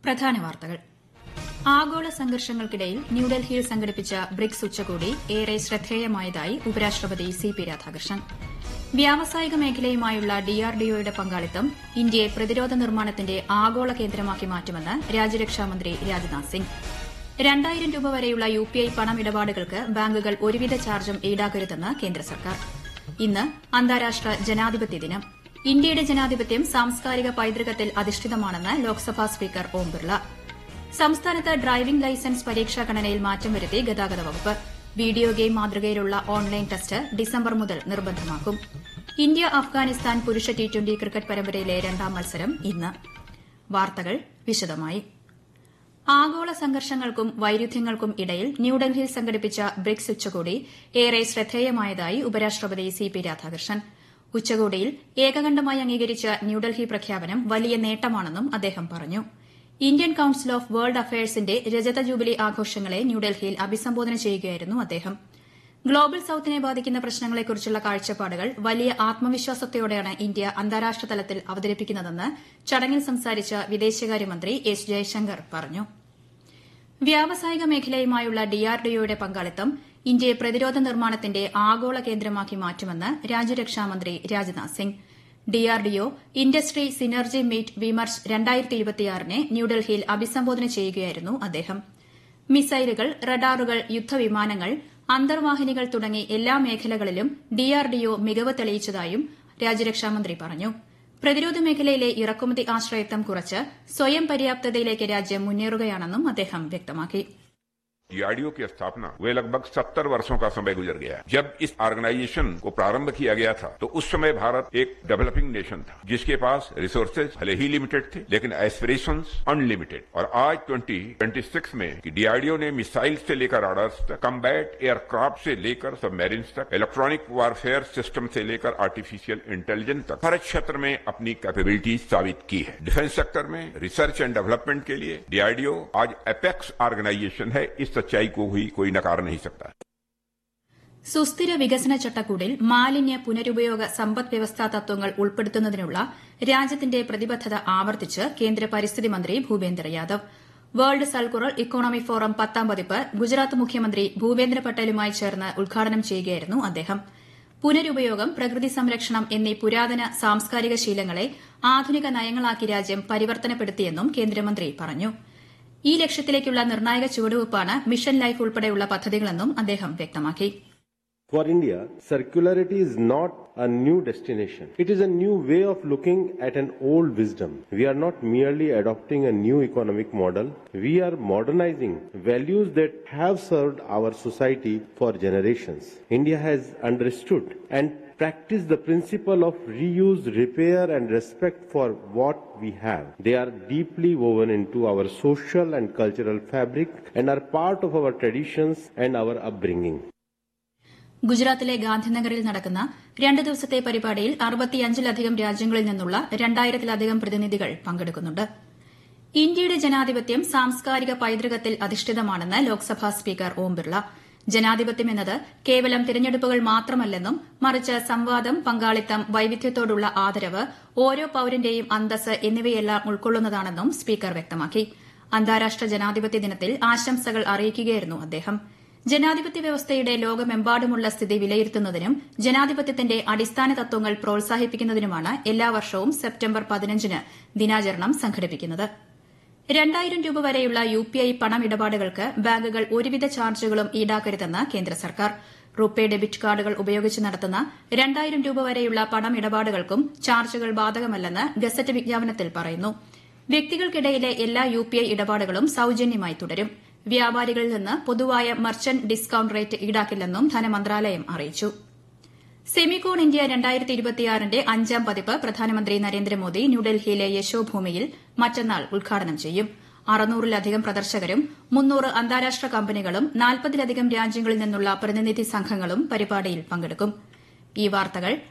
പ്രധാന വാർത്തകൾ ആഗോള സംഘർഷങ്ങൾക്കിടയിൽ ന്യൂഡൽഹിയിൽ സംഘടിപ്പിച്ച ബ്രിക്സ് ഉച്ചകോടി ഏറെ ശ്രദ്ധേയമായതായി ഉപരാഷ്ട്രപതി സി പി രാധാകൃഷ്ണൻ വ്യാവസായിക മേഖലയുമായുള്ള ഡിആർഡിഒയുടെ പങ്കാളിത്തം ഇന്ത്യയെ പ്രതിരോധ നിർമ്മാണത്തിന്റെ ആഗോള കേന്ദ്രമാക്കി മാറ്റുമെന്ന് രാജ്യരക്ഷാമന്ത്രി രാജ്നാഥ് സിംഗ് രണ്ടായിരം രൂപ വരെയുള്ള യുപിഐ പണമിടപാടുകൾക്ക് ബാങ്കുകൾ ഒരുവിധ ചാർജും ഈടാക്കരുതെന്ന് കേന്ദ്ര സർക്കാർ ഇന്ന് അന്താരാഷ്ട്ര ജനാധിപത്യ ദിനം ഇന്ത്യയുടെ ജനാധിപത്യം സാംസ്കാരിക പൈതൃകത്തിൽ അധിഷ്ഠിതമാണെന്ന് ലോക്സഭാ സ്പീക്കർ ഓം ബിർള സംസ്ഥാനത്ത് ഡ്രൈവിംഗ് ലൈസൻസ് പരീക്ഷാ ഗണനയിൽ മാറ്റം വരുത്തി ഗതാഗത വകുപ്പ് വീഡിയോ ഗെയിം മാതൃകയിലുള്ള ഓൺലൈൻ ടെസ്റ്റ് ഡിസംബർ മുതൽ നിർബന്ധമാക്കും ഇന്ത്യ അഫ്ഗാനിസ്ഥാൻ പുരുഷ ടി ട്വന്റി ക്രിക്കറ്റ് പരമ്പരയിലെ രണ്ടാം മത്സരം ഇന്ന് വാർത്തകൾ വിശദമായി ആഗോള സംഘർഷങ്ങൾക്കും വൈരുദ്ധ്യങ്ങൾക്കും ഇടയിൽ ന്യൂഡൽഹിയിൽ സംഘടിപ്പിച്ച ബ്രിക്സ് ഉച്ചകോടി ഏറെ ശ്രദ്ധേയമായതായി ഉപരാഷ്ട്രപതി സി പി രാധാകൃഷ്ണൻ ഉച്ചകോടിയിൽ ഏകകണ്ഠമായി അംഗീകരിച്ച ന്യൂഡൽഹി പ്രഖ്യാപനം വലിയ നേട്ടമാണെന്നും അദ്ദേഹം പറഞ്ഞു ഇന്ത്യൻ കൌൺസിൽ ഓഫ് വേൾഡ് അഫയേഴ്സിന്റെ രജത ജൂബിലി ആഘോഷങ്ങളെ ന്യൂഡൽഹിയിൽ അഭിസംബോധന ചെയ്യുകയായിരുന്നു അദ്ദേഹം ഗ്ലോബൽ സൌത്തിനെ ബാധിക്കുന്ന പ്രശ്നങ്ങളെക്കുറിച്ചുള്ള കാഴ്ചപ്പാടുകൾ വലിയ ആത്മവിശ്വാസത്തോടെയാണ് ഇന്ത്യ അന്താരാഷ്ട്ര തലത്തിൽ അവതരിപ്പിക്കുന്നതെന്ന് ചടങ്ങിൽ സംസാരിച്ച വിദേശകാര്യമന്ത്രി എസ് ജയശങ്കർ പറഞ്ഞു വ്യാവസായിക മേഖലയുമായുള്ള ഡിആർഡിഒയുടെ പങ്കാളിത്തം ഇന്ത്യയെ പ്രതിരോധ നിർമ്മാണത്തിന്റെ ആഗോള കേന്ദ്രമാക്കി മാറ്റുമെന്ന് രാജ്യരക്ഷാമന്ത്രി Rajnath Singh DRDO industry synergy meet Vimarsh നെ ന്യൂഡൽഹിയിൽ അഭിസംബോധന ചെയ്യുകയായിരുന്നു അദ്ദേഹം മിസൈലുകൾ റഡാറുകൾ യുദ്ധവിമാനങ്ങൾ അന്തർവാഹിനികൾ തുടങ്ങി എല്ലാ മേഖലകളിലും ഡിആർഡിഒ മികവ് തെളിയിച്ചതായും രാജ്യരക്ഷാമന്ത്രി പറഞ്ഞു പ്രതിരോധ മേഖലയിലെ ഇറക്കുമതി ആശ്രയത്വം കുറച്ച് സ്വയം പര്യാപ്തതയിലേക്ക് രാജ്യം മുന്നേറുകയാണെന്നും അദ്ദേഹം വ്യക്തമാക്കി डीआरडीओ की स्थापना वे लगभग सत्तर वर्षों का समय गुजर गया है जब इस ऑर्गेनाइजेशन को प्रारंभ किया गया था तो उस समय भारत एक डेवलपिंग नेशन था जिसके पास रिसोर्सेज भले ही लिमिटेड थे लेकिन एस्पिरेशंस अनलिमिटेड और आज 2026 में कि डीआरडीओ ने मिसाइल से लेकर राडार्स तक कम्बैट एयरक्राफ्ट से लेकर सबमरीन्स तक इलेक्ट्रॉनिक वारफेयर सिस्टम से लेकर आर्टिफिशियल इंटेलिजेंस तक हर क्षेत्र में अपनी कैपेबिलिटी साबित की है डिफेंस सेक्टर में रिसर्च एंड डेवलपमेंट के लिए डीआरडीओ आज एपेक्स ऑर्गेनाइजेशन है इस सच्चाई को भी कोई नकार नहीं सकता സുസ്ഥിര വികസന ചട്ടക്കൂടിൽ മാലിന്യ പുനരുപയോഗ സമ്പദ് വ്യവസ്ഥാ തത്വങ്ങൾ ഉൾപ്പെടുത്തുന്നതിനുള്ള രാജ്യത്തിന്റെ പ്രതിബദ്ധത ആവർത്തിച്ച് കേന്ദ്ര പരിസ്ഥിതി മന്ത്രി Bhupendra Yadav world circular economy forum പത്താം പതിപ്പ് ഗുജറാത്ത് മുഖ്യമന്ത്രി ഭൂപേന്ദ്ര പട്ടേലുമായി ചേർന്ന് ഉദ്ഘാടനം ചെയ്യുകയായിരുന്നു അദ്ദേഹം പുനരുപയോഗം പ്രകൃതി സംരക്ഷണം എന്നീ പുരാതന സാംസ്കാരിക ശീലങ്ങളെ ആധുനിക നയങ്ങളാക്കി രാജ്യം പരിവർത്തനപ്പെടുത്തിയെന്നും കേന്ദ്രമന്ത്രി പറഞ്ഞു ഈ ലക്ഷ്യത്തിലേക്കുള്ള നിർണായക ചുവടുവയ്പ്പാണ് മിഷൻ ലൈഫ് ഉൾപ്പെടെയുള്ള പദ്ധതികളെന്നും അദ്ദേഹം വ്യക്തമാക്കി For India, circularity is not a new destination. It is a new way of looking at an old wisdom. We are not merely adopting a new economic model. We are modernizing values that have served our society for generations. India has understood and practiced the principle of reuse, repair and respect for what we have. They are deeply woven into our social and cultural fabric and are part of our traditions and our upbringing. ഗുജറാത്തിലെ ഗാന്ധിനഗറിൽ നടക്കുന്ന രണ്ട് ദിവസത്തെ പരിപാടിയിൽ അറുപത്തിയഞ്ചിലധികം രാജ്യങ്ങളിൽ നിന്നുള്ള രണ്ടായിരത്തിലധികം പ്രതിനിധികൾ പങ്കെടുക്കുന്നുണ്ട് ഇന്ത്യയുടെ ജനാധിപത്യം സാംസ്കാരിക പൈതൃകത്തിൽ അധിഷ്ഠിതമാണെന്ന് ലോക്സഭാ സ്പീക്കർ ഓം ബിർള ജനാധിപത്യം എന്നത് കേവലം തിരഞ്ഞെടുപ്പുകൾ മാത്രമല്ലെന്നും മറിച്ച് സംവാദം പങ്കാളിത്തം വൈവിധ്യത്തോടുള്ള ആദരവ് ഓരോ പൌരന്റെയും അന്തസ് എന്നിവയെല്ലാം ഉൾക്കൊള്ളുന്നതാണെന്നും സ്പീക്കർ വ്യക്തമാക്കി അന്താരാഷ്ട്ര ജനാധിപത്യ ദിനത്തിൽ ആശംസകൾ അറിയിക്കുകയായിരുന്നു അദ്ദേഹം ജനാധിപത്യ വ്യവസ്ഥയുടെ ലോകമെമ്പാടുമുള്ള സ്ഥിതി വിലയിരുത്തുന്നതിനും ജനാധിപത്യത്തിന്റെ അടിസ്ഥാന തത്വങ്ങൾ പ്രോത്സാഹിപ്പിക്കുന്നതിനുമാണ് എല്ലാ വർഷവും സെപ്റ്റംബർ പതിനഞ്ചിന് ദിനാചരണം സംഘടിപ്പിക്കുന്നത് രണ്ടായിരം രൂപ വരെയുള്ള യുപിഐ പണമിടപാടുകൾക്ക് ബാങ്കുകൾ ഒരുവിധ ചാർജുകളും ഈടാക്കരുതെന്ന് കേന്ദ്ര സർക്കാർ റുപേ ഡെബിറ്റ് കാർഡുകൾ ഉപയോഗിച്ച് നടത്തുന്ന രണ്ടായിരം രൂപ വരെയുള്ള പണമിടപാടുകൾക്കും ചാർജുകൾ ബാധകമല്ലെന്ന് ഗസറ്റ് വിജ്ഞാപനത്തിൽ പറയുന്നു വ്യക്തികൾക്കിടയിലെ എല്ലാ യുപിഐ ഇടപാടുകളും സൌജന്യമായി തുടരും വ്യാപാരികളിൽ നിന്ന് പൊതുവായ മർച്ചന്റ് ഡിസ്കൌണ്ട് റേറ്റ് ഈടാക്കില്ലെന്നും ധനമന്ത്രാലയം അറിയിച്ചു സെമികോൺ ഇന്ത്യ രണ്ടായിരത്തി ഇരുപത്തിയാറിന്റെ അഞ്ചാം പതിപ്പ് പ്രധാനമന്ത്രി നരേന്ദ്രമോദി ന്യൂഡൽഹിയിലെ യശോഭൂമിയിൽ മറ്റന്നാൾ ഉദ്ഘാടനം ചെയ്യും അറുന്നൂറിലധികം പ്രദർശകരും മുന്നൂറ് അന്താരാഷ്ട്ര കമ്പനികളും നാൽപ്പതിലധികം രാജ്യങ്ങളിൽ നിന്നുള്ള പ്രതിനിധി സംഘങ്ങളും പരിപാടിയിൽ പങ്കെടുക്കും ഈ വാർത്തകൾ